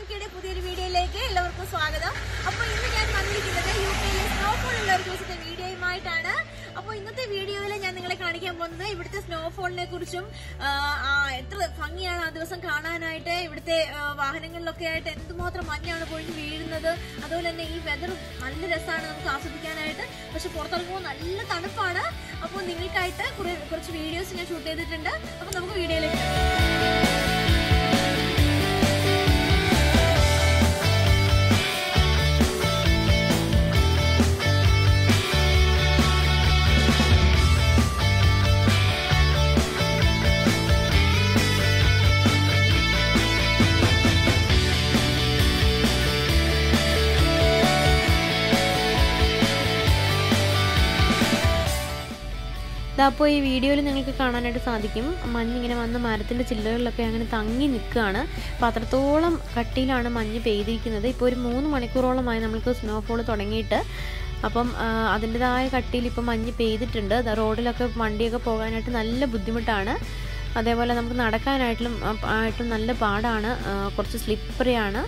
നമുക്കിടെ പുതിയൊരു വീഡിയോയിലേക്ക് എല്ലാവർക്കും സ്വാഗതം അപ്പോൾ ഇന്ന് ഞാൻ വന്നിരിക്കുന്നത് യു കെയിലെ സ്നോഫോൾ ഉള്ള ഒരു ദിവസത്തെ വീഡിയോയുമായിട്ടാണ് അപ്പോൾ ഇന്നത്തെ വീഡിയോയിൽ ഞാൻ നിങ്ങളെ കാണിക്കാൻ പോകുന്നത് ഇവിടുത്തെ സ്നോഫോളിനെ കുറിച്ചും ആ, ആ, എത്ര ഭംഗിയാണ് ആ ദിവസം കാണാനായിട്ട് ഇവിടുത്തെ ആ, വാഹനങ്ങളിലൊക്കെ ആയിട്ട് എന്തുമാത്രം മഞ്ഞാണ് പൊഴിഞ്ഞ് വീഴുന്നത് അതുപോലെ തന്നെ ഈ വെതർ നല്ല രസമാണ് നമുക്ക് ആസ്വദിക്കാനായിട്ട് പക്ഷെ പുറത്തിറങ്ങുമ്പോൾ നല്ല തണുപ്പാണ് അപ്പോൾ നിങ്ങൾക്കായിട്ട് കുറെ- കുറച്ച് വീഡിയോസ് ഞാൻ ഷൂട്ട് ചെയ്തിട്ടുണ്ട് അപ്പോൾ നമുക്ക് വീഡിയോയിലേക്ക് പോകാം. ഇതപ്പോൾ ഈ വീഡിയോയിൽ നിങ്ങൾക്ക് കാണാനായിട്ട് സാധിക്കും മഞ്ഞിങ്ങനെ വന്ന് മരത്തിൻ്റെ ചില്ലകളിലൊക്കെ അങ്ങനെ തങ്ങി നിൽക്കുകയാണ് അപ്പോൾ അത്രത്തോളം കട്ടിയിലാണ് മഞ്ഞ് പെയ്തിരിക്കുന്നത് ഇപ്പോൾ ഒരു മൂന്ന് മണിക്കൂറോളമായി നമ്മൾക്ക് സ്നോഫോൾ തുടങ്ങിയിട്ട് അപ്പം ആ, അതിൻ്റെതായ കട്ടിയിൽ ഇപ്പം മഞ്ഞ് പെയ്തിട്ടുണ്ട് ദാ റോഡിലൊക്കെ വണ്ടിയൊക്കെ പോകാനായിട്ട് നല്ല ബുദ്ധിമുട്ടാണ് അതേപോലെ നമുക്ക് നടക്കാനായിട്ടും ആ, ആയിട്ടും നല്ല പാടാണ് ആ, കുറച്ച് സ്ലിപ്പറിയാണ്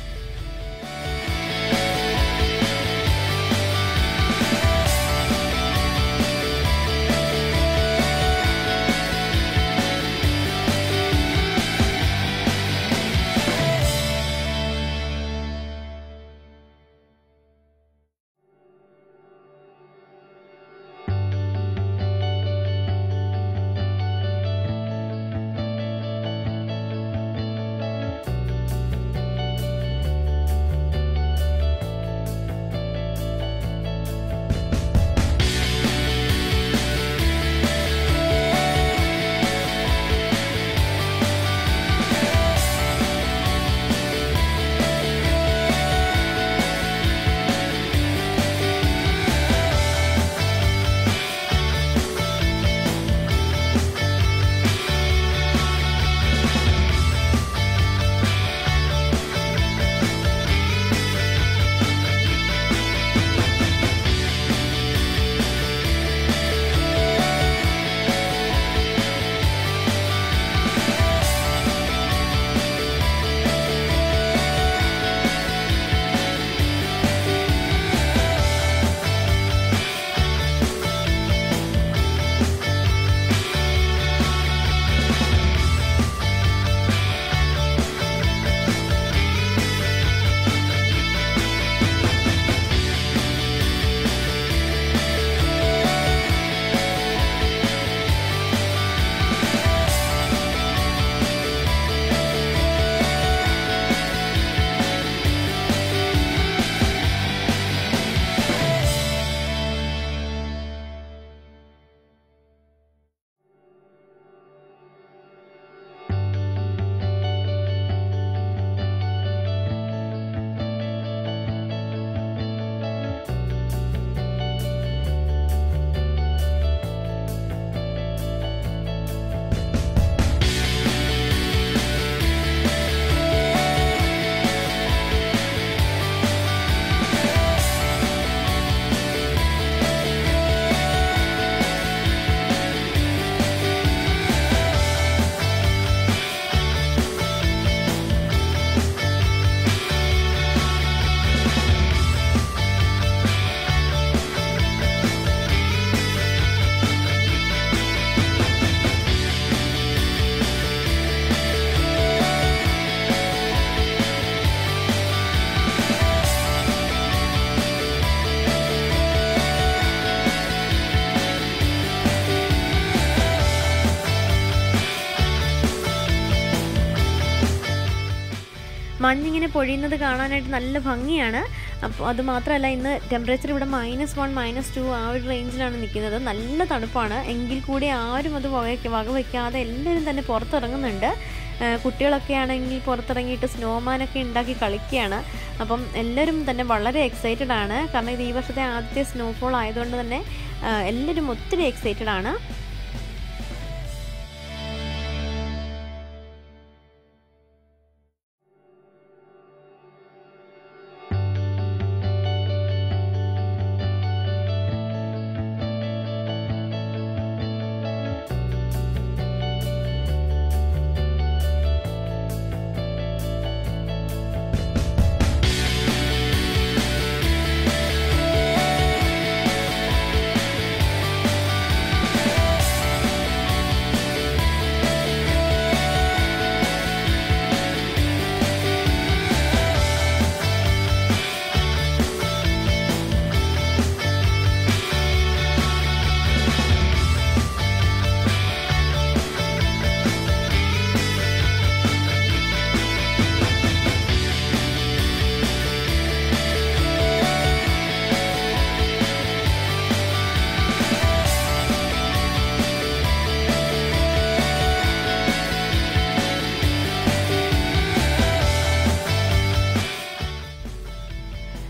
മഞ്ഞിങ്ങനെ പൊഴിയുന്നത് കാണാനായിട്ട് നല്ല ഭംഗിയാണ് അപ്പോൾ അത് മാത്രമല്ല ഇന്ന് ടെമ്പറേച്ചർ ഇവിടെ മൈനസ് വൺ മൈനസ് ടു ആ ഒരു റേഞ്ചിലാണ് നിൽക്കുന്നത് നല്ല തണുപ്പാണ് എങ്കിൽ കൂടി ആരും അത് വക വകവയ്ക്കാതെ എല്ലാവരും തന്നെ പുറത്തിറങ്ങുന്നുണ്ട് ആ, കുട്ടികളൊക്കെ ആണെങ്കിൽ പുറത്തിറങ്ങിയിട്ട് സ്നോമാനൊക്കെ ഉണ്ടാക്കി കളിക്കുകയാണ് അപ്പം എല്ലാവരും തന്നെ വളരെ എക്സൈറ്റഡ് ആണ് കാരണം ഇത് ഈ വർഷത്തെ ആദ്യത്തെ സ്നോഫോൾ ആയതുകൊണ്ട് തന്നെ ആ, എല്ലാവരും ഒത്തിരി എക്സൈറ്റഡ് ആണ്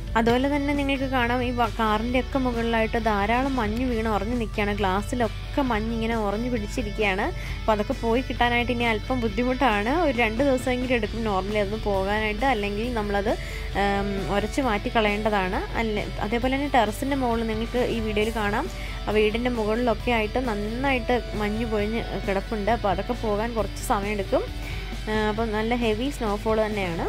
അതുപോലെ തന്നെ നിങ്ങൾക്ക് കാണാം ഈ വ- കാറിൻ്റെ ഒക്കെ മുകളിലായിട്ട് ധാരാളം മഞ്ഞ് വീണ് ഉറഞ്ഞു നിൽക്കുകയാണ് ഗ്ലാസ്സിലൊക്കെ മഞ്ഞ് ഇങ്ങനെ ഉറഞ്ഞു പിടിച്ചിരിക്കുകയാണ് അപ്പോൾ അതൊക്കെ പോയി കിട്ടാനായിട്ട് ഇനി അല്പം ബുദ്ധിമുട്ടാണ് ഒരു രണ്ട് ദിവസമെങ്കിലും എടുക്കും നോർമലി അതൊന്ന് പോകാനായിട്ട് അല്ലെങ്കിൽ നമ്മളത് ഉം, ഉരച്ച് മാറ്റി കളയേണ്ടതാണ് അല്ലെ അതേപോലെ തന്നെ ടെറസിൻ്റെ മുകളിൽ നിങ്ങൾക്ക് ഈ വീഡിയോയിൽ കാണാം ആ വീടിൻ്റെ മുകളിലൊക്കെ ആയിട്ട് നന്നായിട്ട് മഞ്ഞ് പൊഴിഞ്ഞ് കിടപ്പുണ്ട് അപ്പോൾ അതൊക്കെ പോകാൻ കുറച്ച് സമയമെടുക്കും അപ്പം നല്ല ഹെവി സ്നോഫോൾ തന്നെയാണ്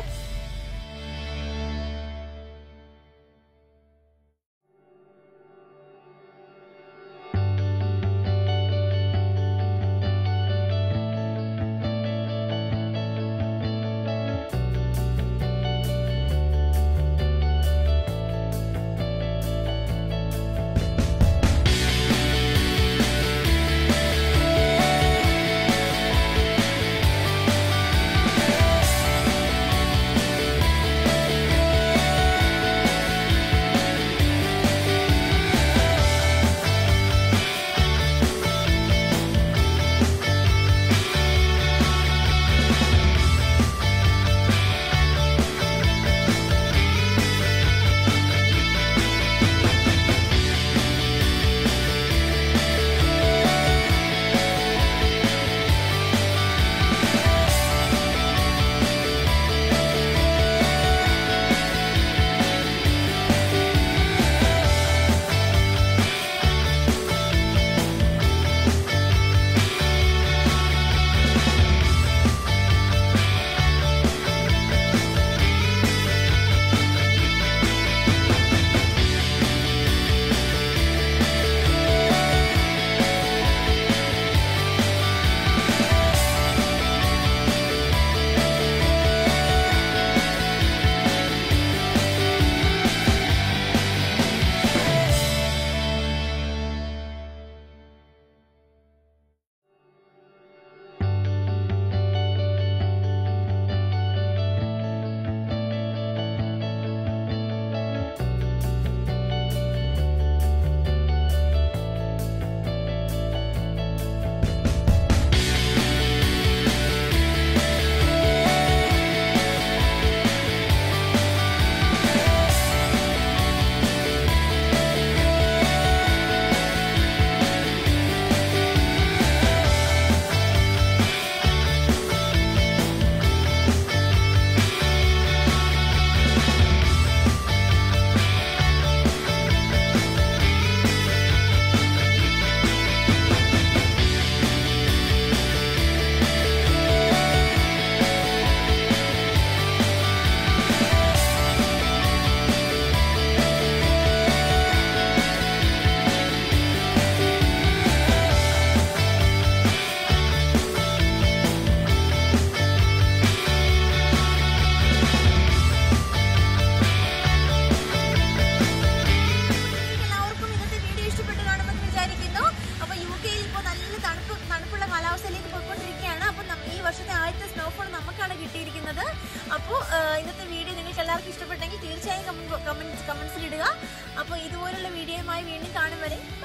എല്ലാവർക്കും ഇന്നത്തെ വീഡിയോ ഇഷ്ടപ്പെട്ടു കാണുമെന്ന് വിചാരിക്കുന്നു അപ്പൊ യു കെയിൽ ഇപ്പോൾ നല്ല തണുപ്പ് തണുപ്പുള്ള കാലാവസ്ഥയിലേക്ക് പോയിക്കൊണ്ടിരിക്കുകയാണ് അപ്പൊ നമ്മ- ഈ വർഷത്തെ ആദ്യത്തെ സ്നോഫോൾ നമുക്കാണ് കിട്ടിയിരിക്കുന്നത് അപ്പോൾ ഇന്നത്തെ വീഡിയോ നിങ്ങൾക്ക് എല്ലാവർക്കും ഇഷ്ടപ്പെട്ടെങ്കിൽ തീർച്ചയായും കമന്റ് കമന്റ്സിൽ ഇടുക അപ്പോൾ ഇതുപോലുള്ള വീഡിയോയുമായി വീണ്ടും കാണും വരെ